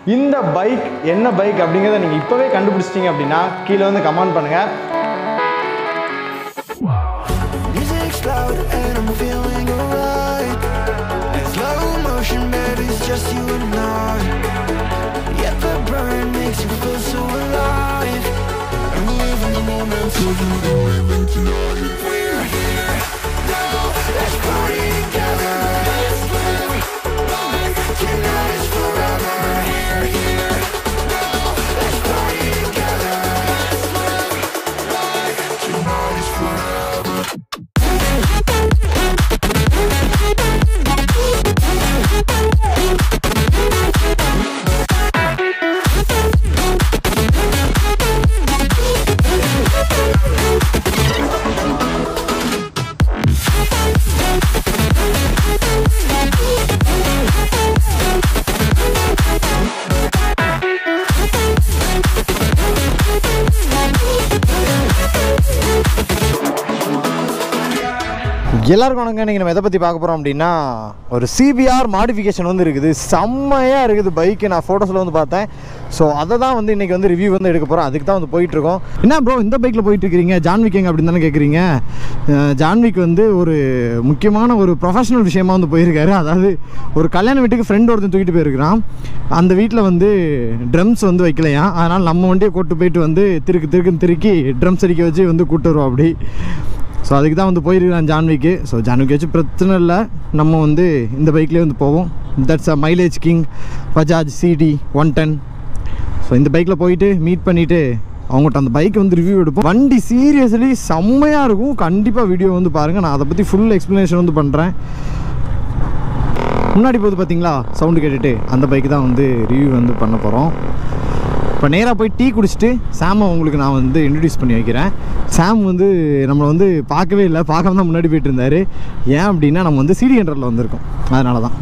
இந்த பைக் என்ன பைக் அப்படிங்கிறத நீங்கள் இப்போவே கண்டுபிடிச்சிட்டீங்க அப்படின்னா கீழே வந்து கமெண்ட் பண்ணுங்கள் Music's loud and I'm feeling alright. In slow motion, baby, it's just you and I. Yet the burn makes you feel so alive. And we live in the moment, so you can live it tonight. We're here now, let's party together. Let's live like tonight is forever. Here, here now, let's party together. Let's live like tonight is forever. எல்லாருக்கும் வணக்கம் இன்றைக்கி நம்ம எதை பற்றி பார்க்க போகிறோம் அப்படின்னா ஒரு சிபிஆர் மாடிஃபிகேஷன் வந்து இருக்குது செம்மையாக இருக்குது பைக்கு நான் ஃபோட்டோஸில் வந்து பார்த்தேன் ஸோ அதை தான் வந்து இன்றைக்கி வந்து ரிவ்யூ வந்து எடுக்க போகிறோம் அதுக்கு தான் வந்து போயிட்டுருக்கோம் என்ன ப்ரோ இந்த பைக்கில் போயிட்டு இருக்கிறீங்க ஜான்விக் எங்க அப்படின்னு தானே கேட்குறீங்க அஹ் ஜான்விக் வந்து ஒரு முக்கியமான ஒரு ப்ரொஃபஷனல் விஷயமா வந்து போயிருக்காரு அதாவது ஒரு கல்யாண வீட்டுக்கு ஃப்ரெண்ட் ஒருத்தன் தூக்கிட்டு போயிருக்கிறான் அந்த வீட்டில் வந்து ட்ரம்ஸ் வந்து வைக்கலையாம் அதனால் நம்ம வண்டியை கூட்டு போயிட்டு வந்து திருக்கு திருக்குன்னு திருக்கி ட்ரம்ஸ் அடிக்க வச்சு வந்து கூட்டு வருவோம் அப்படி ஸோ அதுக்கு தான் வந்து போயிருக்கிறான் ஜான்விக்கு ஸோ ஜான்விக்கு வச்சு பிரச்சனை இல்லை நம்ம வந்து இந்த பைக்லேயே வந்து போவோம் that's a mileage king Bajaj CT one ten so இந்த பைக்கில் போயிட்டு மீட் பண்ணிவிட்டு அவங்கள்ட்ட அந்த பைக் வந்து ரிவ்யூ எடுப்போம் வண்டி சீரியஸ்லி செம்மையாக இருக்கும் கண்டிப்பாக வீடியோ வந்து பாருங்கள் நான் அதை பற்றி ஃபுல் எக்ஸ்ப்ளனேஷன் வந்து பண்ணுறேன் முன்னாடி போகுது பார்த்தீங்களா சவுண்டு கேட்டுட்டு அந்த பைக் தான் வந்து ரிவ்யூ வந்து பண்ண போகிறோம் இப்போ நேராக போய் டீ குடிச்சிட்டு சாமை உங்களுக்கு நான் வந்து இன்ட்ரடியூஸ் பண்ணி வைக்கிறேன் சாம் வந்து நம்மளை வந்து பார்க்கவே இல்லை பார்க்காம தான் முன்னாடி போயிட்டு இருந்தார் ஏன் அப்படின்னா நம்ம வந்து சிடி ஹண்ட்ரடில் வந்திருக்கோம் அதனால தான்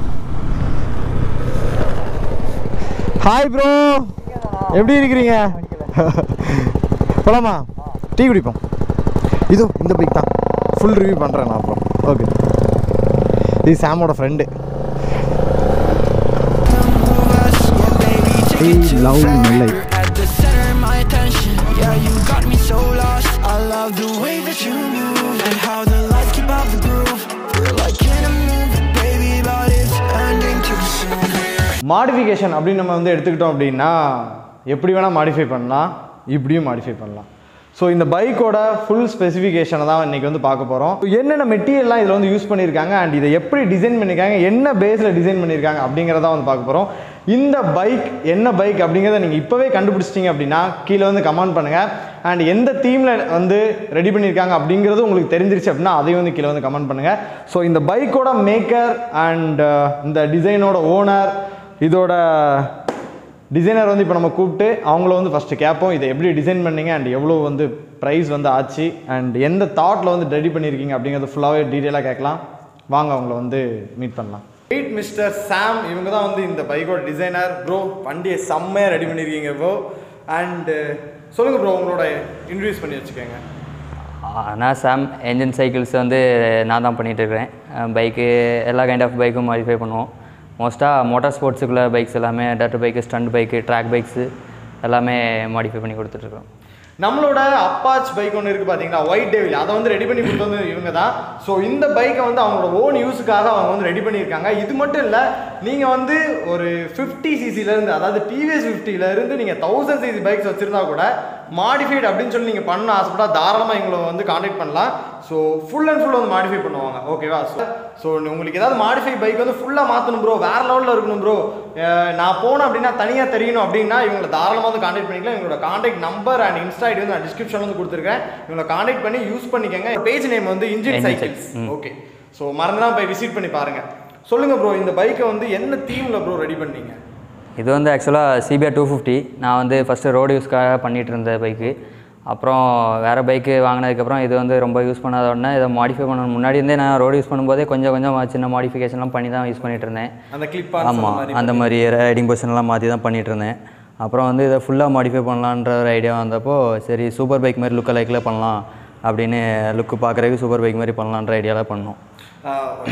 ஹாய் ப்ரோ எப்படி இருக்கிறீங்க போலாமா டீ குடிப்போம் இதோ இந்த பைக் தான் ஃபுல் ரிவ்யூ பண்ணுறேன் நான் அப்புறம் ஓகே இது சாமோட friend Hey, love Nellai. At the center of my attention, yeah, you got me so lost. I love the way that you move and how the lights keep out the groove. We're like in a movie, baby, but it's ending too soon. Modification அப்படின்னு நம்ம வந்து எடுத்துக்கிட்டோம் அப்படின்னா எப்படி வேணால் modify பண்ணலாம் இப்படியும் modify பண்ணலாம் ஸோ இந்த பைக்கோட ஃபுல் ஸ்பெசிஃபிகேஷனை தான் இன்றைக்கி வந்து பார்க்க போகிறோம் என்னென்ன மெட்டீரியல்லாம் இதில் வந்து யூஸ் பண்ணியிருக்காங்க அண்ட் இதை எப்படி டிசைன் பண்ணியிருக்காங்க என்ன பேஸில் டிசைன் பண்ணியிருக்காங்க அப்படிங்கிறத வந்து பார்க்க போகிறோம் இந்த பைக் என்ன பைக் அப்படிங்கிறத நீங்கள் இப்போவே கண்டுபிடிச்சிட்டிங்க அப்படின்னா கீழே வந்து கமெண்ட் பண்ணுங்கள் அண்ட் எந்த தீமில் வந்து ரெடி பண்ணியிருக்காங்க அப்படிங்கிறது உங்களுக்கு தெரிஞ்சிருச்சு அப்படின்னா அதையும் வந்து கீழே வந்து கமெண்ட் பண்ணுங்கள் ஸோ இந்த பைக்கோட மேக்கர் அண்ட் இந்த டிசைனோட ஓனர் இதோட டிசைனர் வந்து இப்போ நம்ம கூப்பிட்டு அவங்கள வந்து ஃபஸ்ட்டு கேட்போம் இதை எப்படி டிசைன் பண்ணீங்க அண்ட் எவ்வளோ வந்து ப்ரைஸ் வந்து ஆச்சு அண்ட் எந்த தாட்டில் வந்து ரெடி பண்ணியிருக்கீங்க அப்படிங்கிறது ஃபுல்லாகவே டீட்டெயிலாக கேட்கலாம் வாங்க அவங்கள வந்து மீட் பண்ணலாம் வெயிட் மிஸ்டர் சாம் இவங்க தான் வந்து இந்த பைக்கோட டிசைனர் ப்ரோ வண்டியை செம்மையாக ரெடி பண்ணியிருக்கீங்க ப்ரோ அண்டு சொல்லுங்கள் ப்ரோ உங்களோட இன்ட்ரடியூஸ் பண்ணி வச்சுக்கோங்க நான் சாம் என்ஜின் சைக்கிள்ஸ் வந்து நான் தான் பண்ணிகிட்டு இருக்கிறேன் பைக்கு எல்லா கைண்ட் ஆஃப் பைக்கும் மாடிஃபை பண்ணுவோம் மோஸ்ட்டாக மோட்டார் ஸ்போர்ட்ஸுக்குள்ள பைக்ஸ் எல்லாமே dirt bike stunt bike track bikes எல்லாமே மாடிஃபை பண்ணி கொடுத்துட்ருக்கோம் நம்மளோட அப்பாச் பைக் ஒன்று இருக்குது பார்த்தீங்களா ஒயிட் டேவில் அதை வந்து ரெடி பண்ணி கொடுத்து வந்து இவங்க தான் ஸோ இந்த பைக்கை வந்து அவங்களோட ஓன் யூஸுக்காக அவங்க வந்து ரெடி பண்ணியிருக்காங்க இது மட்டும் இல்லை நீங்கள் வந்து ஒரு ஃபிஃப்டி சிசிலேருந்து அதாவது டிவிஎஸ் ஃபிஃப்டிலேருந்து நீங்கள் தௌசண்ட் சிசி பைக்ஸ் வச்சுருந்தா கூட மாடிஃபைட் அப்படின்னு சொல்லி நீங்கள் பண்ண ஆசைப்பட்டா தாராளமாக எங்களை வந்து காண்டாக்ட் பண்ணலாம் ஸோ ஃபுல் அண்ட் ஃபுல் வந்து மாடிஃபை பண்ணுவாங்க ஓகேவா ஸோ உங்களுக்கு ஏதாவது மாடிஃபை பைக் வந்து ஃபுல்லாக மாற்றணும் ப்ரோ வேறு லெவலில் இருக்கணும் ப்ரோ நான் போனேன் அப்படின்னா தனியாக தெரியணும் அப்படின்னா இவங்களை தாராளமாக வந்து காண்டாக்ட் பண்ணிக்கலாம் இவங்களோட contact number and Insta ID வந்து நான் டிஸ்கிரிப்ஷன் வந்து கொடுத்துருக்கேன் இவங்களை காண்டாக்ட் பண்ணி யூஸ் பண்ணிக்கங்க பேஜ் நேம் வந்து இன்ஜின் Engine சைக்கிள்ஸ் Cycles. ம். ஓகே ஸோ மறந்துடாம போய் விசிட் பண்ணி பாருங்க சொல்லுங்க ப்ரோ இந்த பைக்கை வந்து என்ன தீமில் ப்ரோ ரெடி பண்ணீங்க இது வந்து ஆக்சுவலாக சிபிஆர் டூ ஃபிஃப்டி நான் வந்து ஃபஸ்ட்டு ரோடு யூஸ்க்காக பண்ணிகிட்டு இருந்த பைக்கு அப்புறம் வேறு பைக்கு வாங்கினதுக்கப்புறம் இது வந்து ரொம்ப யூஸ் பண்ணாத உடனே இதை மாடிஃபை பண்ண முன்னாடி இருந்தே நான் ரோடு யூஸ் பண்ணும்போதே கொஞ்சம் கொஞ்சம் சின்ன மாடிஃபிகேஷன்லாம் பண்ணி தான் யூஸ் பண்ணிகிட்டு இருந்தேன் அந்த கிளிப் ஆமாம் அந்த மாதிரி ரைடிங் பொசிஷன்லாம் மாற்றி தான் பண்ணிகிட்டு இருந்தேன் அப்புறம் வந்து இதை ஃபுல்லாக மாடிஃபை பண்ணலான்ற ஒரு ஐடியா வந்தப்போ சரி சூப்பர் பைக் மாதிரி லுக்க லைக்கில் பண்ணலாம் அப்படின்னு லுக்கு பார்க்குறதுக்கு சூப்பர் பைக் மாதிரி பண்ணலான்ற ஐடியாவில் பண்ணோம்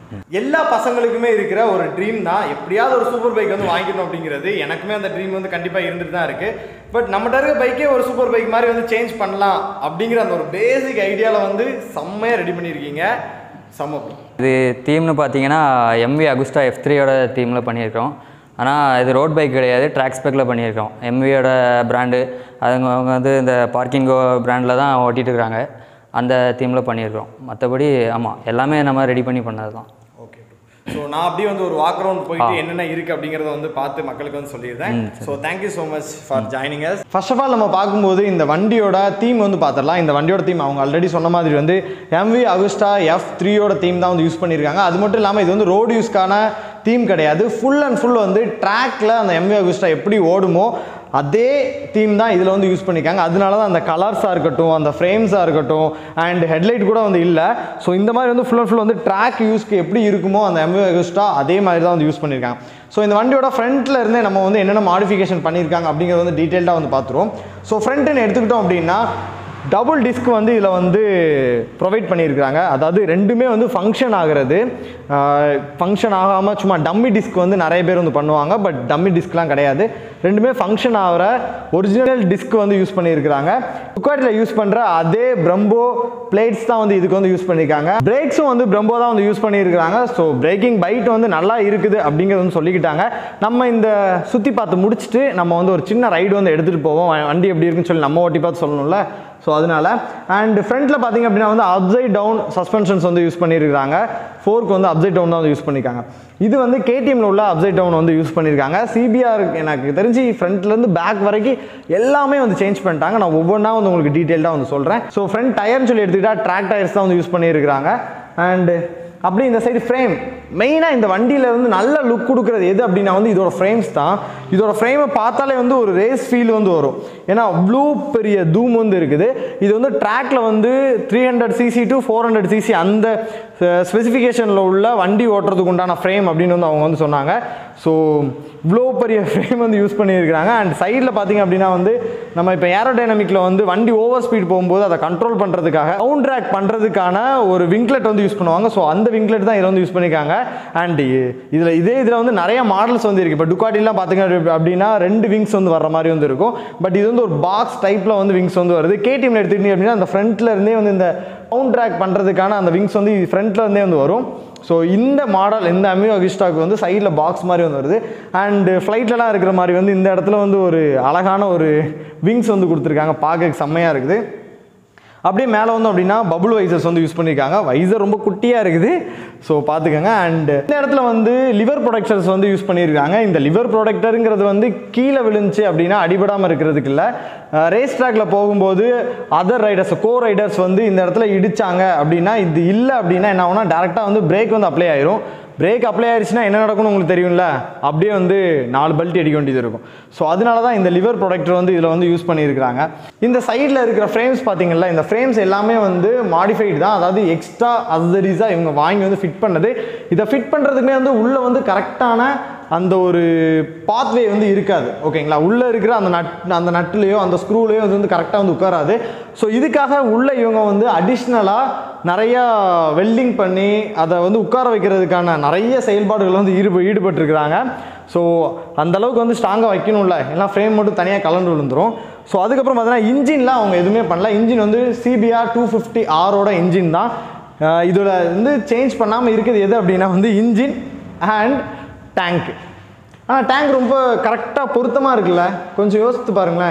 எல்லா பசங்களுக்குமே இருக்கிற ஒரு ட்ரீம் தான் எப்படியாவது ஒரு சூப்பர் பைக் வந்து வாங்கிக்கணும் அப்படிங்கிறது எனக்குமே அந்த ட்ரீம் வந்து கண்டிப்பாக இருந்துட்டு தான் இருக்குது பட் நம்மகிட்ட இருக்க பைக்கே ஒரு சூப்பர் பைக் மாதிரி வந்து சேஞ்ச் பண்ணலாம் அப்படிங்கிற அந்த ஒரு பேசிக் ஐடியாவில் வந்து செம்மையாக ரெடி பண்ணியிருக்கீங்க செம்ம bro. இது தீம்னு பார்த்தீங்கன்னா எம்வி அகுஸ்டா எஃப் த்ரீயோட தீமில் பண்ணியிருக்கோம் ஆனால் இது ரோட் பைக் கிடையாது ட்ராக் ஸ்பெக்கில் பண்ணியிருக்கோம் எம்வியோட பிராண்டு அதுங்க அவங்க வந்து இந்த பார்க்கிங்கோ பிராண்டில் தான் ஓட்டிகிட்டு இருக்கிறாங்க அந்த தீமில் பண்ணியிருக்கோம் மற்றபடி ஆமாம் எல்லாமே நம்ம ரெடி பண்ணி பண்ணது தான் ஓகே ஸோ நான் அப்படியே வந்து ஒரு வாக் ரவுண்ட் போயிட்டு என்னென்ன இருக்குது அப்படிங்கிறத வந்து பார்த்து மக்களுக்கு வந்து சொல்லிடுறேன் so thank you so much for joining us first of all நம்ம பார்க்கும்போது இந்த வண்டியோட தீம் வந்து பார்த்துடலாம் இந்த வண்டியோட தீம் அவங்க ஆல்ரெடி சொன்ன மாதிரி வந்து எம்வி அகுஸ்டா எஃப் த்ரீயோட தீம் தான் வந்து யூஸ் பண்ணியிருக்காங்க அது மட்டும் இல்லாமல் இது வந்து ரோடு யூஸ்க்கான தீம் கிடையாது ஃபுல் அண்ட் ஃபுல் வந்து ட்ராக்ல அந்த எம்வி அகுஸ்டா எப்படி ஓடுமோ அதே தீம் தான் இதில் வந்து யூஸ் பண்ணியிருக்காங்க அதனால தான் அந்த கலர்ஸாக இருக்கட்டும் அந்த ஃப்ரேம்ஸாக இருக்கட்டும் அண்ட் ஹெட்லைட் கூட வந்து இல்லை ஸோ இந்த மாதிரி வந்து ஃபுல் அண்ட் ஃபுல் வந்து ட்ராக் யூஸ்க்கு எப்படி இருக்குமோ அந்த எம்வி அகுஸ்டா அதே மாதிரி தான் வந்து யூஸ் பண்ணியிருக்காங்க ஸோ இந்த வண்டியோட ஃப்ரண்ட்டில் இருந்தே நம்ம வந்து என்னென்ன மாடிஃபிகேஷன் பண்ணியிருக்காங்க அப்படிங்கிறத வந்து டீட்டெயில்டாக வந்து பார்த்துருவோம் ஸோ ஃப்ரண்ட்டுன்னு எடுத்துக்கிட்டோம் அப்படின்னா டபுள் டிஸ்க் வந்து இதில் வந்து ப்ரொவைட் பண்ணியிருக்காங்க அதாவது ரெண்டுமே வந்து ஃபங்க்ஷன் ஆகிறது ஃபங்க்ஷன் ஆகாமல் சும்மா டம்மி டிஸ்க் வந்து நிறைய பேர் வந்து பண்ணுவாங்க பட் டம்மி டிஸ்க்லாம் கிடையாது ரெண்டுமே ஃபங்க்ஷன் ஆகிற ஒரிஜினல் டிஸ்க் வந்து யூஸ் பண்ணியிருக்கிறாங்க புக்காட்டில் யூஸ் பண்ணுற அதே பிரம்போ பிளேட்ஸ் தான் வந்து இதுக்கு வந்து யூஸ் பண்ணியிருக்காங்க பிரேக்ஸும் வந்து பிரம்போ தான் வந்து யூஸ் பண்ணியிருக்கிறாங்க ஸோ பிரேக்கிங் பைட் வந்து நல்லா இருக்குது அப்படிங்கிறது வந்து சொல்லிக்கிட்டாங்க நம்ம இந்த சுற்றி பார்த்து முடிச்சுட்டு நம்ம வந்து ஒரு சின்ன ரைடு வந்து எடுத்துகிட்டு போவோம் வண்டி எப்படி இருக்குன்னு சொல்லி நம்ம ஓட்டி பார்த்து சொல்லணும்ல ஸோ அதனால அண்ட் ஃப்ரண்ட்டில் பார்த்தீங்க அப்படின்னா வந்து அப்சைட் டவுன் சஸ்பென்ஷன்ஸ் வந்து யூஸ் பண்ணியிருக்காங்க ஃபோர்க்கு வந்து அப்சைட் டவுன் தான் வந்து யூஸ் பண்ணியிருக்காங்க இது வந்து கேடிஎம்ல உள்ள அப்சைட் டவுன் வந்து யூஸ் பண்ணியிருக்காங்க சிபிஆர் எனக்கு தெரிஞ்சு ஃப்ரண்ட்லேருந்து பேக் வரைக்கும் எல்லாமே வந்து சேஞ்ச் பண்ணிட்டாங்க நான் ஒவ்வொன்றா வந்து உங்களுக்கு டீட்டெயில்டாக வந்து சொல்கிறேன் ஸோ ஃப்ரண்ட் டயர்னு சொல்லி எடுத்துக்கிட்டா ட்ராக் டயர்ஸ் தான் வந்து யூஸ் பண்ணியிருக்கிறாங்க அண்டு அப்படி இந்த சைடு ஃப்ரேம் மெயினாக இந்த வண்டியில் வந்து நல்ல லுக் கொடுக்குறது எது அப்படின்னா வந்து இதோட ஃப்ரேம்ஸ் தான் இதோட ஃப்ரேமை பார்த்தாலே வந்து ஒரு ரேஸ் ஃபீல் வந்து வரும் ஏன்னா அவ்வளோ பெரிய தூம் வந்து இருக்குது இது வந்து ட்ராக்ல வந்து three hundred CC to four hundred CC அந்த ஸ்பெசிஃபிகேஷனில் உள்ள வண்டி ஓட்டுறதுக்கு உண்டான ஃப்ரேம் அப்படின்னு வந்து அவங்க வந்து சொன்னாங்க ஸோ இவ்வளோ பெரிய ஃப்ரேம் வந்து யூஸ் பண்ணியிருக்கிறாங்க அண்ட் சைடில் பார்த்தீங்க அப்படின்னா வந்து நம்ம இப்போ ஏரோடைனமிக்கில் வந்து வண்டி ஓவர் ஸ்பீட் போகும்போது அதை கண்ட்ரோல் பண்ணுறதுக்காக கவுண்ட் ட்ராக் பண்ணுறதுக்கான ஒரு விங்க்லெட் வந்து யூஸ் பண்ணுவாங்க ஸோ அந்த விங்க்லெட் தான் இதில் வந்து யூஸ் பண்ணியிருக்காங்க அண்ட் இதில் இதே இதில் வந்து நிறைய மாடல்ஸ் வந்து இருக்குது இப்போ டுக்காட்டிலாம் பார்த்தீங்க அப்படின்னா ரெண்டு விங்ஸ் வந்து வர மாதிரி வந்து இருக்கும் பட் இது வந்து ஒரு பாக்ஸ் டைப்பில் வந்து விங்ஸ் வந்து வருது கேடிஎம்ல எடுத்துக்கிட்டீங்க அப்படின்னா அந்த ஃப்ரண்ட்ல இருந்தே வந்து இந்த கவுண்ட் ட்ராக் பண்ணுறதுக்கான அந்த விங்ஸ் வந்து ஃப்ரண்ட்ல இருந்தே வந்து வரும் ஸோ இந்த மாடல் இந்த அமியோ அகிஸ்டாக்கு வந்து சைடில் பாக்ஸ் மாதிரி வந்து வருது அண்டு ஃப்ளைட்லலாம் இருக்கிற மாதிரி வந்து இந்த இடத்துல வந்து ஒரு அழகான ஒரு விங்ஸ் வந்து கொடுத்துருக்காங்க பார்க்க செம்மையாக இருக்குது அப்படியே மேலே வந்தோம் அப்படின்னா பபுள் வைசர்ஸ் வந்து யூஸ் பண்ணியிருக்காங்க வைசர் ரொம்ப குட்டியாக இருக்குது ஸோ பார்த்துக்கோங்க அண்ட் இந்த இடத்துல வந்து லிவர் ப்ரொடக்டர்ஸ் வந்து யூஸ் பண்ணியிருக்காங்க இந்த லிவர் ப்ரொடக்டருங்கிறது வந்து கீழே விழுந்துச்சு அப்படின்னா அடிபடாமல் இருக்கிறதுக்கு இல்லை ரேஸ் ட்ராக்ல போகும்போது அதர் ரைடர்ஸ் கோ ரைடர்ஸ் வந்து இந்த இடத்துல இடிச்சாங்க அப்படின்னா இது இல்லை அப்படின்னா என்ன ஆகும்னா டேரெக்டாக வந்து பிரேக் வந்து அப்ளை ஆயிரும் பிரேக் அப்ளை ஆயிடுச்சுன்னா என்ன நடக்கும்னு உங்களுக்கு தெரியும்ல அப்படியே வந்து நாலு பல்ட்டி அடிக்க வேண்டியது இருக்கும் ஸோ அதனால தான் இந்த லிவர் ப்ரொடக்டர் வந்து இதில் வந்து யூஸ் பண்ணியிருக்கிறாங்க இந்த சைடில் இருக்கிற ஃப்ரேம்ஸ் பார்த்தீங்களா இந்த ஃப்ரேம்ஸ் எல்லாமே வந்து மாடிஃபைடு தான் அதாவது எக்ஸ்ட்ரா அசரிஸாக இவங்க வாங்கி வந்து ஃபிட் பண்ணது இதை ஃபிட் பண்ணுறதுக்குமே வந்து உள்ளே வந்து கரெக்டான அந்த ஒரு பாத்வே வந்து இருக்காது ஓகேங்களா உள்ளே இருக்கிற அந்த நட் அந்த நட்டுலேயோ அந்த ஸ்க்ரூலேயோ அது வந்து கரெக்டாக வந்து உட்காராது ஸோ இதுக்காக உள்ள இவங்க வந்து அடிஷ்னலாக நிறையா வெல்டிங் பண்ணி அதை வந்து உட்கார வைக்கிறதுக்கான நிறைய செயல்பாடுகள் வந்து ஈடுப ஈடுபட்டிருக்கிறாங்க ஸோ அந்த அளவுக்கு வந்து ஸ்ட்ராங்காக வைக்கணும்ல எல்லாம் ஃப்ரேம் மட்டும் தனியாக கலந்து விழுந்துரும் ஸோ அதுக்கப்புறம் பார்த்தீங்கன்னா இன்ஜின்லாம் அவங்க எதுவுமே பண்ணல இன்ஜின் வந்து சிபிஆர் டூ ஃபிஃப்டி ஆரோட இன்ஜின் தான் அஹ் இதோட வந்து சேஞ்ச் பண்ணாமல் இருக்குது எது அப்படின்னா வந்து இன்ஜின் அண்ட் டேங்க் ஆனால் டேங்க் ரொம்ப கரெக்டாக பொருத்தமாக இருக்குல்ல கொஞ்சம் யோசித்து பாருங்களேன்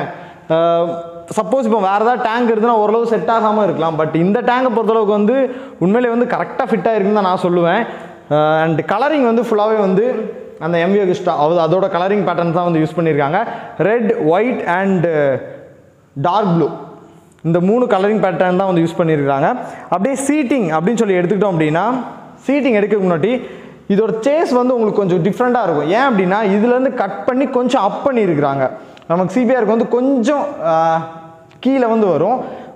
சப்போஸ் இப்போ வேறு ஏதாவது டேங்க் இருந்துன்னா ஓரளவு செட் ஆகாமல் இருக்கலாம் பட் இந்த டேங்கை பொறுத்தளவுக்கு வந்து உண்மையிலே வந்து கரெக்டாக ஃபிட் ஆகிருக்குன்னு தான் நான் சொல்லுவேன் அண்ட் கலரிங் வந்து ஃபுல்லாகவே வந்து அந்த எம்விஓ கிஸ்டா அது அதோட கலரிங் பேட்டர்ன் தான் வந்து யூஸ் பண்ணியிருக்காங்க red white and dark blue இந்த மூணு கலரிங் பேட்டர்ன் தான் வந்து யூஸ் பண்ணியிருக்காங்க அப்படியே சீட்டிங் அப்படின்னு சொல்லி எடுத்துக்கிட்டோம் அப்படின்னா சீட்டிங் எடுக்க முன்னாடி இதோட சேஸ் வந்து உங்களுக்கு கொஞ்சம் டிஃப்ரெண்ட்டாக இருக்கும் ஏன் அப்படின்னா இதுலேருந்து கட் பண்ணி கொஞ்சம் அப் பண்ணியிருக்கிறாங்க நமக்கு சிபிஆருக்கு வந்து கொஞ்சம் ஆஹ், கீழே வந்து வரும்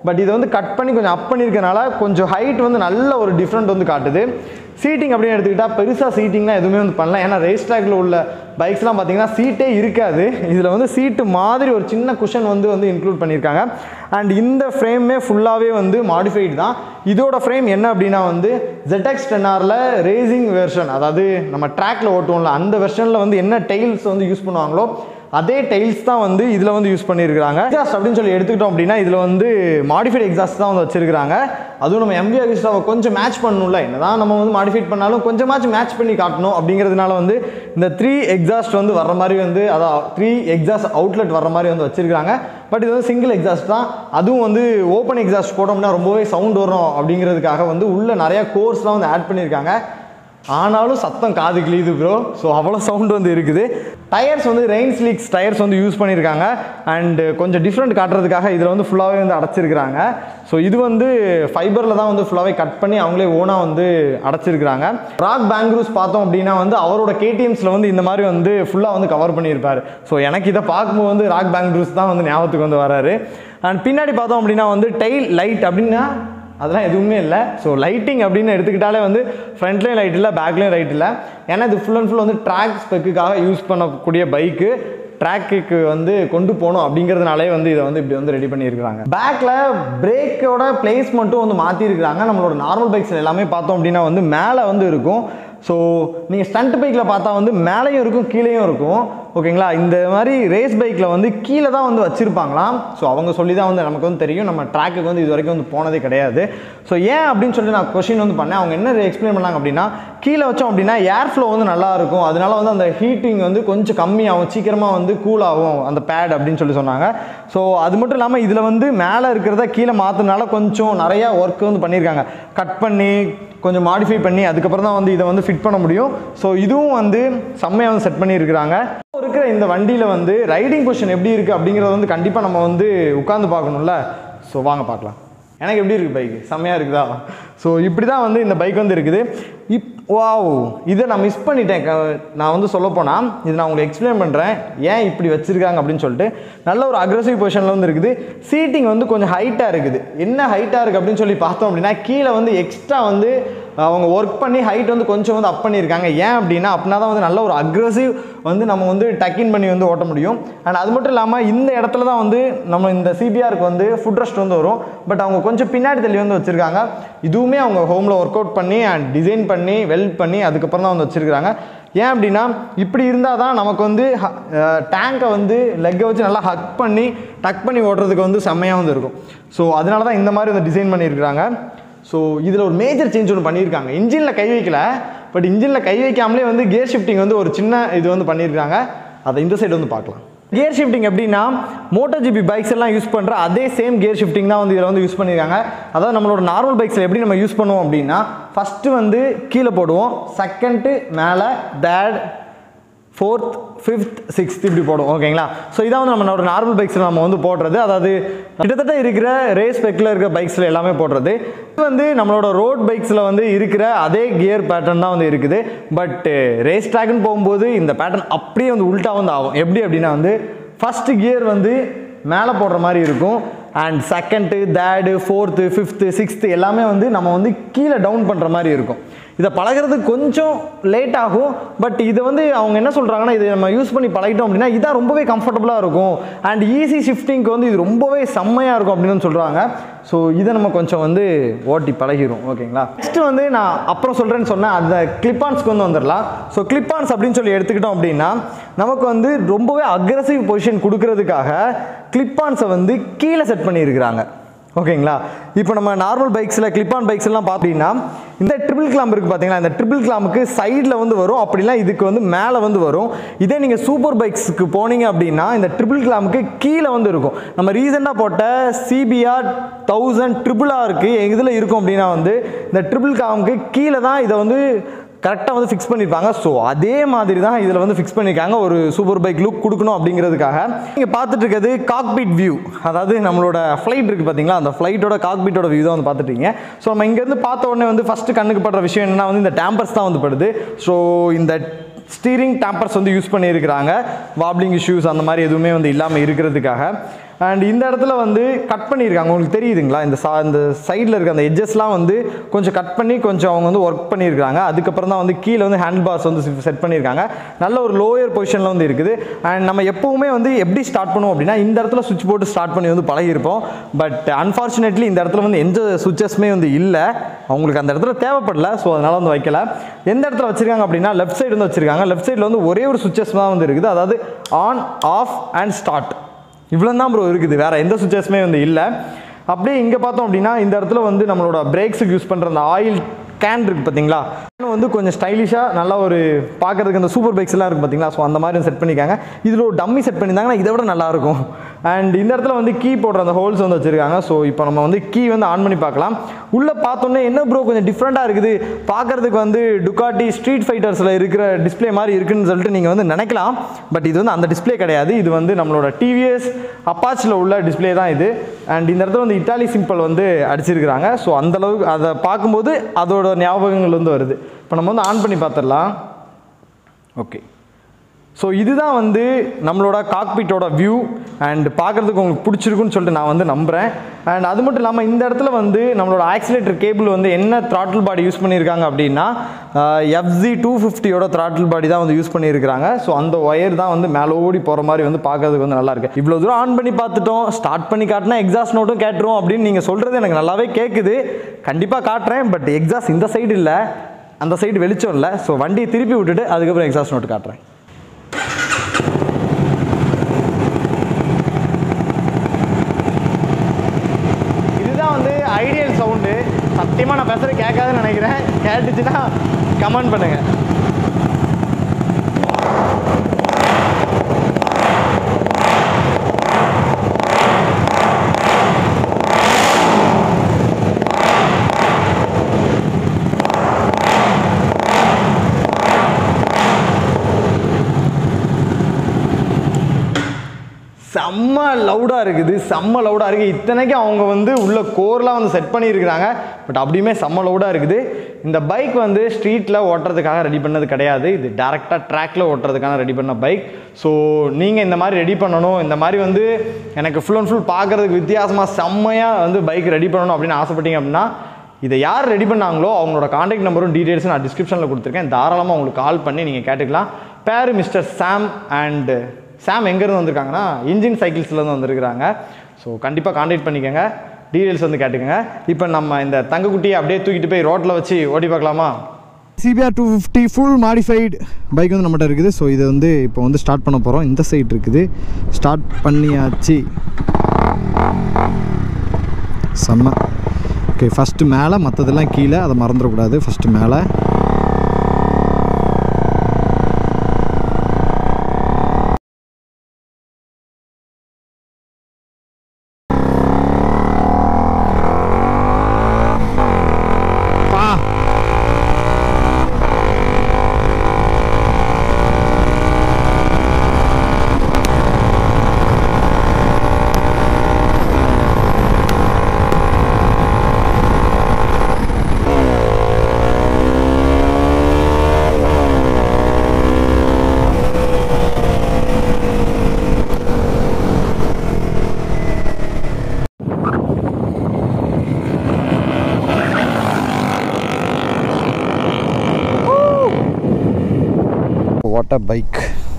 பட் இதை வந்து கட் பண்ணி கொஞ்சம் அப் பண்ணியிருக்கனால கொஞ்சம் ஹைட் வந்து நல்ல ஒரு டிஃப்ரெண்ட் வந்து காட்டுது சீட்டிங் அப்படின்னு எடுத்துக்கிட்டால் பெருசாக சீட்டிங்லாம் எதுவுமே வந்து பண்ணல ஏன்னா ரேஸ் ட்ராக்ல உள்ள பைக்ஸ்லாம் பார்த்தீங்கன்னா சீட்டே இருக்காது இதில் வந்து சீட்டு மாதிரி ஒரு சின்ன குஷன் வந்து வந்து இன்க்ளூட் பண்ணியிருக்காங்க அண்ட் இந்த ஃப்ரேமே ஃபுல்லாகவே வந்து மாடிஃபைடு தான் இதோட ஃப்ரேம் என்ன அப்படின்னா வந்து ZX டென் ஆரில் ரேசிங் வெர்ஷன் அதாவது நம்ம ட்ராக்ல ஓட்டுவோம்ல அந்த வெர்ஷனில் வந்து என்ன டெய்ல்ஸ் வந்து யூஸ் பண்ணுவாங்களோ அதே டைல்ஸ் தான் வந்து இதில் வந்து யூஸ் பண்ணியிருக்காங்க எக்ஸாஸ்ட் அப்படின்னு சொல்லி எடுத்துக்கிட்டோம் அப்படின்னா இதில் வந்து மாடிஃபைட் எக்ஸாஸ்ட் தான் வந்து வச்சிருக்காங்க அதுவும் நம்ம எம்பி அகிஸ்டாவை கொஞ்சம் மேட்ச் பண்ணணும்ல என்னதான் நம்ம வந்து மாடிஃபைட் பண்ணாலும் கொஞ்சமாச்சும் மேட்ச் பண்ணி காட்டணும் அப்படிங்கிறதுனால வந்து இந்த த்ரீ எக்ஸாஸ்ட் வந்து வர்ற மாதிரி வந்து அதான் த்ரீ எக்ஸாஸ்ட் அவுட்லெட் வர்ற மாதிரி வந்து வச்சிருக்காங்க பட் இது வந்து சிங்கிள் எக்ஸாஸ்ட் தான் அதுவும் வந்து ஓப்பன் எக்ஸாஸ்ட் போட்டோம்னா ரொம்பவே சவுண்ட் வரும் அப்படிங்கிறதுக்காக வந்து உள்ள நிறைய கோர்ஸ்லாம் வந்து ஆட் பண்ணியிருக்காங்க ஆனாலும் சத்தம் காது கிழியுது ப்ரோ ஸோ அவ்வளோ சவுண்ட் வந்து இருக்குது டயர்ஸ் வந்து ரெயின் ஸ்லீக்ஸ் டயர்ஸ் வந்து யூஸ் பண்ணியிருக்காங்க அண்டு கொஞ்சம் டிஃப்ரெண்ட் காட்டுறதுக்காக இதில் வந்து ஃபுல்லாகவே வந்து அடைச்சிருக்கிறாங்க ஸோ இது வந்து ஃபைபரில் தான் வந்து ஃபுல்லாகவே கட் பண்ணி அவங்களே ஓனாக வந்து அடைச்சிருக்கிறாங்க ராக் பேங்க்ரூஸ் பார்த்தோம் அப்படின்னா வந்து அவரோட கேடிஎம்ஸில் வந்து இந்த மாதிரி வந்து ஃபுல்லாக வந்து கவர் பண்ணியிருப்பார் ஸோ எனக்கு இதை பார்க்கும்போது வந்து ராக் பேங்க்ரூஸ் தான் வந்து ஞாபகத்துக்கு வந்து வராரு அண்ட் பின்னாடி பார்த்தோம் அப்படின்னா வந்து டெய்ல் லைட் அப்படின்னா அதெல்லாம் எதுவுமே இல்லை ஸோ லைட்டிங் அப்படின்னு எடுத்துக்கிட்டாலே வந்து ஃப்ரண்ட்லேயும் லைட் இல்லை பேக்லேயும் லைட் இல்லை ஏன்னா இது ஃபுல் அண்ட் ஃபுல் வந்து ட்ராக் ஸ்பெக்குக்காக யூஸ் பண்ணக்கூடிய பைக்கு ட்ராக்குக்கு வந்து கொண்டு போகணும் அப்படிங்கிறதுனாலே வந்து இதை வந்து இப்படி வந்து ரெடி பண்ணியிருக்காங்க பேக்கில் பிரேக்கோட பிளேஸ்மெண்ட்டும் வந்து மாற்றிருக்கிறாங்க நம்மளோட நார்மல் பைக்ஸில் எல்லாமே பார்த்தோம் அப்படின்னா வந்து மேலே வந்து இருக்கும் ஸோ நீங்கள் ஸ்டண்ட் பைக்கில் பார்த்தா வந்து மேலேயும் இருக்கும் கீழேயும் இருக்கும் ஓகேங்களா இந்த மாதிரி ரேஸ் பைக்கில் வந்து கீழே தான் வந்து வச்சுருப்பாங்களாம் ஸோ அவங்க சொல்லி தான் வந்து நமக்கு வந்து தெரியும் நம்ம ட்ராக்குக்கு வந்து இது வரைக்கும் வந்து போனதே கிடையாது ஸோ ஏன் அப்படின்னு சொல்லி நான் கொஷின் வந்து பண்ணேன் அவங்க என்ன எக்ஸ்பிளைன் பண்ணாங்க அப்படின்னா கீழே வச்சோம் அப்படின்னா ஏர் ஃப்ளோ வந்து நல்லா இருக்கும் அதனால வந்து அந்த ஹீட்டிங் வந்து கொஞ்சம் கம்மியாகும் சீக்கிரமாக வந்து கூல் ஆகும் அந்த பேட் அப்படின்னு சொல்லி சொன்னாங்க ஸோ அது மட்டும் இல்லாமல் இதில் வந்து மேலே இருக்கிறத கீழே மாற்றினால கொஞ்சம் நிறையா ஒர்க் வந்து பண்ணியிருக்காங்க கட் பண்ணி கொஞ்சம் மாடிஃபை பண்ணி அதுக்கப்புறம் தான் வந்து இதை வந்து ஃபிட் பண்ண முடியும் ஸோ இதுவும் வந்து செம்மையாக வந்து செட் பண்ணியிருக்கிறாங்க இப்போ இருக்கிற இந்த வண்டியில் வந்து ரைடிங் பொசிஷன் எப்படி இருக்குது அப்படிங்கிறத வந்து கண்டிப்பாக நம்ம வந்து உட்காந்து பார்க்கணும்ல ஸோ வாங்க பார்க்கலாம் எனக்கு எப்படி இருக்குது பைக் செம்மையாக இருக்குதா ஸோ இப்படி தான் வந்து இந்த பைக் வந்து இருக்குது இப் வாவ் இதை நான் மிஸ் பண்ணிட்டேன் க- நான் வந்து சொல்ல போனால் இது நான் உங்களுக்கு எக்ஸ்பிளைன் பண்ணுறேன் ஏன் இப்படி வச்சுருக்காங்க அப்படின்னு சொல்லிட்டு நல்ல ஒரு அக்ரஸிவ் பொசிஷனில் வந்து இருக்குது சீட்டிங் வந்து கொஞ்சம் ஹைட்டாக இருக்குது என்ன ஹைட்டாக இருக்குது அப்படின்னு சொல்லி பார்த்தோம் அப்படின்னா கீழே வந்து எக்ஸ்ட்ரா வந்து அவங்க ஒர்க் பண்ணி ஹைட் வந்து கொஞ்சம் வந்து அப் பண்ணியிருக்காங்க ஏன் அப்படின்னா அப்படின்னா தான் வந்து நல்ல ஒரு அக்ரஸிவ் வந்து நம்ம வந்து டக்கின் பண்ணி வந்து ஓட்ட முடியும் அண்ட் அது மட்டும் இல்லாமல் இந்த இடத்துல தான் வந்து நம்ம இந்த சிபிஆருக்கு வந்து ஃபுட் ரெஸ்ட் வந்து வரும் பட் அவங்க கொஞ்சம் பின்னாடி தள்ளி வந்து வச்சுருக்காங்க இதுவுமே அவங்க ஹோமில் ஒர்க் அவுட் பண்ணி அண்ட் டிசைன் பண்ணி வெல்ட் பண்ணி அதுக்கப்புறம் தான் வந்து வச்சுருக்காங்க ஏன் அப்படின்னா இப்படி இருந்தால் தான் நமக்கு வந்து டேங்கை வந்து லெக்கை வச்சு நல்லா ஹக் பண்ணி டக் பண்ணி ஓட்டுறதுக்கு வந்து செம்மையாக வந்து இருக்கும் ஸோ அதனால தான் இந்த மாதிரி வந்து டிசைன் பண்ணியிருக்கிறாங்க ஸோ இதில் ஒரு மேஜர் சேஞ்ச் ஒன்று பண்ணியிருக்காங்க இன்ஜினில் கை வைக்கல பட் இன்ஜினில் கை வைக்காமலே வந்து கியர் ஷிஃப்டிங் வந்து ஒரு சின்ன இது வந்து பண்ணியிருக்காங்க அதை இந்த சைடு வந்து பார்க்கலாம் கியர் ஷிஃப்டிங் எப்படின்னா மோட்டோ ஜிபி பைக்ஸ் எல்லாம் யூஸ் பண்ணுற அதே சேம் கியர் ஷிஃப்டிங் தான் வந்து இதில் வந்து யூஸ் பண்ணியிருக்காங்க அதாவது நம்மளோட நார்மல் பைக்ஸில் எப்படி நம்ம யூஸ் பண்ணுவோம் அப்படின்னா ஃபஸ்ட்டு வந்து கீழே போடுவோம் செகண்டு மேலே தேர்ட் ஃபோர்த் ஃபிஃப்த் சிக்ஸ்த் இப்படி போடுவோம் ஓகேங்களா ஸோ இதான் வந்து நம்மளோட நார்மல் பைக்ஸில் நம்ம வந்து போடுறது அதாவது கிட்டத்தட்ட இருக்கிற ரேஸ் பெக்கில் இருக்கிற பைக்ஸில் எல்லாமே போடுறது இது வந்து நம்மளோட ரோட் பைக்ஸில் வந்து இருக்கிற அதே கியர் பேட்டர்ன் தான் வந்து இருக்குது பட் ரேஸ் ட்ராக்னு போகும்போது இந்த பேட்டர்ன் அப்படியே வந்து உல்ட்டா வந்து ஆகும் எப்படி அப்படின்னா வந்து ஃபஸ்ட்டு கியர் வந்து மேலே போடுற மாதிரி இருக்கும் and second third fourth fifth sixth எல்லாமே வந்து நம்ம வந்து கீழே டவுன் பண்ணுற மாதிரி இருக்கும் இதை பழகுறதுக்கு கொஞ்சம் லேட் ஆகும் பட் இதை வந்து அவங்க என்ன சொல்கிறாங்கன்னா இதை நம்ம யூஸ் பண்ணி பழகிட்டோம் அப்படின்னா இதான் ரொம்பவே கம்ஃபர்டபுளாக இருக்கும் அண்ட் ஈஸி ஷிஃப்டிங்க்கு வந்து இது ரொம்பவே செம்மையாக இருக்கும் அப்படின்னு சொல்கிறாங்க ஸோ இதை நம்ம கொஞ்சம் வந்து ஓட்டி பழகிரும் ஓகேங்களா நெக்ஸ்ட்டு வந்து நான் அப்புறம் சொல்கிறேன்னு சொன்னேன் அந்த கிளிப்பான்ஸ்க்கு வந்து வந்துடலாம் ஸோ கிளிப்பான்ஸ் அப்படின்னு சொல்லி எடுத்துக்கிட்டோம் அப்படின்னா நமக்கு வந்து ரொம்பவே அக்ரஸிவ் பொசிஷன் கொடுக்கறதுக்காக கிளிப்பான்ஸை வந்து கீழே செட் பண்ணியிருக்கிறாங்க ஓகேங்களா இப்போ நம்ம நார்மல் பைக்ஸில் கிளிப்பான் பைக்ஸ் எல்லாம் பார்த்தீங்கன்னா இந்த ட்ரிபிள் கிளாம் இருக்குது பார்த்தீங்களா இந்த ட்ரிபிள் கிளாமுக்கு சைடில் வந்து வரும் அப்படிலாம் இதுக்கு வந்து மேலே வந்து வரும் இதே நீங்கள் சூப்பர் பைக்ஸுக்கு போனீங்க அப்படின்னா இந்த ட்ரிபிள் கிளாமுக்கு கீழே வந்து இருக்கும் நம்ம ரீசெண்டாக போட்ட சிபிஆர் தௌசண்ட் ட்ரிபிள் ஆருக்கு இதில் இருக்கும் அப்படின்னா வந்து இந்த ட்ரிபிள் கிளாமுக்கு கீழே தான் இதை வந்து கரெக்டாக வந்து ஃபிக்ஸ் பண்ணியிருப்பாங்க ஸோ அதே மாதிரி தான் இதில் வந்து ஃபிக்ஸ் பண்ணியிருக்காங்க ஒரு சூப்பர் பைக் லுக் கொடுக்கணும் அப்படிங்கிறதுக்காக நீங்கள் பார்த்துட்டு இருக்கிறது காக்பீட் வியூ அதாவது நம்மளோட ஃப்ளைட் இருக்குது பார்த்தீங்களா அந்த ஃப்ளைட்டோட காக்பீட்டோட வியூ தான் வந்து பார்த்துட்டீங்க ஸோ நம்ம இங்கேருந்து பார்த்த உடனே வந்து ஃபஸ்ட்டு கண்ணுக்கு படுற விஷயம் என்னன்னா வந்து இந்த டேம்பர்ஸ் தான் வந்து படுது ஸோ இந்த ஸ்டீரிங் டேம்பர்ஸ் வந்து யூஸ் பண்ணியிருக்கிறாங்க வாப்ளிங் இஷ்யூஸ் அந்த மாதிரி எதுவுமே வந்து இல்லாமல் இருக்கிறதுக்காக அண்ட் இந்த இடத்துல வந்து கட் பண்ணியிருக்காங்க உங்களுக்கு தெரியுதுங்களா இந்த சா இந்த சைடில் இருக்க அந்த எட்ஜஸ்லாம் வந்து கொஞ்சம் கட் பண்ணி கொஞ்சம் அவங்க வந்து ஒர்க் பண்ணியிருக்காங்க அதுக்கப்புறம் தான் வந்து கீழே வந்து ஹேண்டில் பார்ஸ் வந்து செட் பண்ணியிருக்காங்க நல்ல ஒரு லோயர் பொசிஷனில் வந்து இருக்குது அண்ட் நம்ம எப்போவுமே வந்து எப்படி ஸ்டார்ட் பண்ணுவோம் அப்படின்னா இந்த இடத்துல சுவிட்ச் போட்டு ஸ்டார்ட் பண்ணி வந்து பழகிருப்போம் பட் அன்ஃபார்ச்சுனேட்லி இந்த இடத்துல வந்து எந்த சுவிச்சஸுமே வந்து இல்லை அவங்களுக்கு அந்த இடத்துல தேவைப்படல ஸோ அதனால் வந்து வைக்கல எந்த இடத்துல வச்சிருக்காங்க அப்படின்னா லெஃப்ட் சைடு வந்து வச்சிருக்காங்க லெஃப்ட் சைடில் வந்து ஒரே ஒரு சுவிச்சஸ் தான் வந்து இருக்குது அதாவது ஆன் ஆஃப் அண்ட் ஸ்டார்ட் இவ்வளோ தான் ப்ரோ இருக்குது வேறு எந்த சுவிச்சஸுமே வந்து இல்லை அப்படியே இங்கே பார்த்தோம் அப்படின்னா இந்த இடத்துல வந்து நம்மளோட பிரேக்ஸுக்கு யூஸ் பண்ணுற அந்த ஆயில் கேன் இருக்குது பார்த்தீங்களா இன்னும் வந்து கொஞ்சம் ஸ்டைலிஷாக நல்லா ஒரு பார்க்கறதுக்கு அந்த சூப்பர் பைக்ஸ் எல்லாம் இருக்குது பார்த்தீங்களா ஸோ அந்த மாதிரி செட் பண்ணிக்காங்க இதில் ஒரு டம்மி செட் பண்ணியிருந்தாங்கன்னா இதை விட நல்லாயிருக்கும் அண்ட் இந்த இடத்துல வந்து கீ போடுற அந்த ஹோல்ஸ் வந்து வச்சுருக்காங்க ஸோ இப்போ நம்ம வந்து கீ வந்து ஆன் பண்ணி பார்க்கலாம் உள்ளே பார்த்தோன்னே என்ன ப்ரோ கொஞ்சம் டிஃப்ரெண்ட்டாக இருக்குது பார்க்கறதுக்கு வந்து டுக்காட்டி ஸ்ட்ரீட் ஃபைட்டர்ஸில் இருக்கிற டிஸ்ப்ளே மாதிரி இருக்குன்னு சொல்லிட்டு நீங்கள் வந்து நினைக்கலாம் பட் இது வந்து அந்த டிஸ்ப்ளே கிடையாது இது வந்து நம்மளோட டிவிஎஸ் அப்பாச்சில் உள்ள டிஸ்ப்ளே தான் இது அண்ட் இந்த இடத்துல வந்து இட்டாலி சிம்பிள் வந்து அடிச்சிருக்கிறாங்க ஸோ அந்தளவுக்கு அதை பார்க்கும்போது அதோட ஞாபகங்கள் வந்து வருது இப்போ நம்ம வந்து ஆன் பண்ணி பார்த்துடலாம் ஓகே ஸோ இதுதான் வந்து நம்மளோட காக்பிட்டோட வியூ அண்ட் பார்க்குறதுக்கு உங்களுக்கு பிடிச்சிருக்குன்னு சொல்லிட்டு நான் வந்து நம்புகிறேன் அண்ட் அது மட்டும் இல்லாமல் இந்த இடத்துல வந்து நம்மளோட ஆக்சிலேட்டர் கேபிள் வந்து என்ன த்ராட்டில் பாடி யூஸ் பண்ணியிருக்காங்க அப்படின்னா எஃப்ஜி டூ ஃபிஃப்டியோட த்ராட்டில் பாடி தான் வந்து யூஸ் பண்ணியிருக்காங்க ஸோ அந்த ஒயர் தான் வந்து மேலே ஓடி போகிற மாதிரி வந்து பார்க்கறதுக்கு வந்து நல்லா இருக்கு இவ்வளோ தூரம் ஆன் பண்ணி பார்த்துட்டோம் ஸ்டார்ட் பண்ணி காட்டினா எக்ஸாஸ்ட் நோட்டும் கேட்டுரும் அப்படின்னு நீங்கள் சொல்கிறது எனக்கு நல்லாவே கேட்குது கண்டிப்பாக காட்டுறேன் பட் எக்ஸாஸ்ட் இந்த சைடு இல்லை அந்த சைடு வெளிச்சம் இல்லை ஸோ வண்டியை திருப்பி விட்டுட்டு அதுக்கப்புறம் எக்ஸாஸ்ட் நோட் காட்டுறேன் இதுதான் வந்து ஐடியல் சவுண்டு சத்தியமாக நான் பேசுகிறது கேட்காதுன்னு நினைக்கிறேன் கேட்டுச்சுன்னா கமெண்ட் பண்ணுங்க செம்ம லவுடாக இருக்குது செம்ம லவுடாக இருக்குது இத்தனைக்கும் அவங்க வந்து உள்ள கோர்லாம் வந்து செட் பண்ணியிருக்கிறாங்க பட் அப்படியுமே செம்ம லவுடாக இருக்குது இந்த பைக் வந்து ஸ்ட்ரீட்டில் ஓட்டுறதுக்காக ரெடி பண்ணது கிடையாது இது டேரெக்டாக ட்ராக்ல ஓட்டுறதுக்கான ரெடி பண்ண பைக் ஸோ நீங்கள் இந்த மாதிரி ரெடி பண்ணணும் இந்த மாதிரி வந்து எனக்கு ஃபுல் அண்ட் ஃபுல் பார்க்குறதுக்கு வித்தியாசமாக செம்மையாக வந்து பைக் ரெடி பண்ணணும் அப்படின்னு ஆசைப்பட்டீங்க அப்படின்னா இதை யார் ரெடி பண்ணாங்களோ அவங்களோட காண்டாக்ட் நம்பரும் டீட்டெயில்ஸும் நான் டிஸ்கிரிப்ஷனில் கொடுத்துருக்கேன் தாராளமாக உங்களுக்கு கால் பண்ணி நீங்கள் கேட்டுக்கலாம் பேர் மிஸ்டர் சாம் அண்டு சாம் எங்கேருந்து வந்திருக்காங்கன்னா இன்ஜின் சைக்கிள்ஸ்லேருந்து வந்திருக்கிறாங்க ஸோ கண்டிப்பாக காண்டாக்ட் பண்ணிக்கோங்க டீட்டெயில்ஸ் வந்து கேட்டுக்கோங்க இப்போ நம்ம இந்த தங்கக்குட்டியை அப்படியே தூக்கிட்டு போய் ரோட்டில் வச்சு ஓட்டி பார்க்கலாமா CBR two fifty full modified bike வந்து நம்மகிட்ட இருக்குது ஸோ இதை வந்து இப்போ வந்து ஸ்டார்ட் பண்ண போகிறோம் இந்த சைடு இருக்குது ஸ்டார்ட் பண்ணியாச்சு செம்ம ஓகே ஃபஸ்ட்டு மேலே மற்றதெல்லாம் கீழே அதை மறந்துடக்கூடாது ஃபஸ்ட்டு மேலே பா what a bike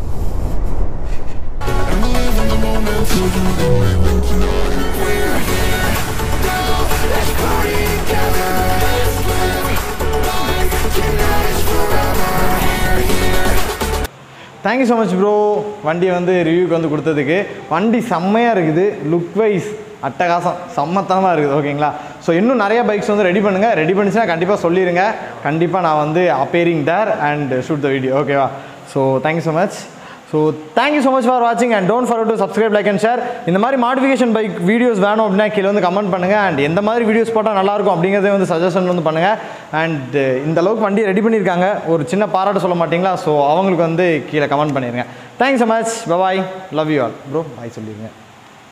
thank you so much bro வண்டியை வந்து ரிவ்யூக்கு வந்து கொடுத்ததுக்கு வண்டி செம்மையாக இருக்குது லுக் வைஸ் அட்டகாசம் செம்மத்தனமாக இருக்குது ஓகேங்களா ஸோ இன்னும் நிறைய பைக்ஸ் வந்து ரெடி பண்ணுங்கள் ரெடி பண்ணிச்சுன்னா கண்டிப்பாக சொல்லிடுங்க கண்டிப்பாக நான் வந்து appearing there and shoot the video ஓகேவா so thank you so much so thank you so much for வாட்சிங் and don't forget to subscribe like and share இந்த மாதிரி மாடிஃபிகேஷன் பைக் வீடியோஸ் வேணும் அப்படின்னா கீழே வந்து கமெண்ட் பண்ணுங்கள் அண்ட் எந்த மாதிரி வீடியோஸ் போட்டால் நல்லாயிருக்கும் அப்படிங்கிறத வந்து சஜஷன் வந்து பண்ணுங்கள் அண்ட் இந்த அளவுக்கு வண்டி ரெடி பண்ணியிருக்காங்க ஒரு சின்ன பாராட்டு சொல்ல மாட்டீங்களா ஸோ அவங்களுக்கு வந்து கீழே கமெண்ட் பண்ணிடுங்க thanks so much bye bye love you all bro bye சொல்லிடுங்க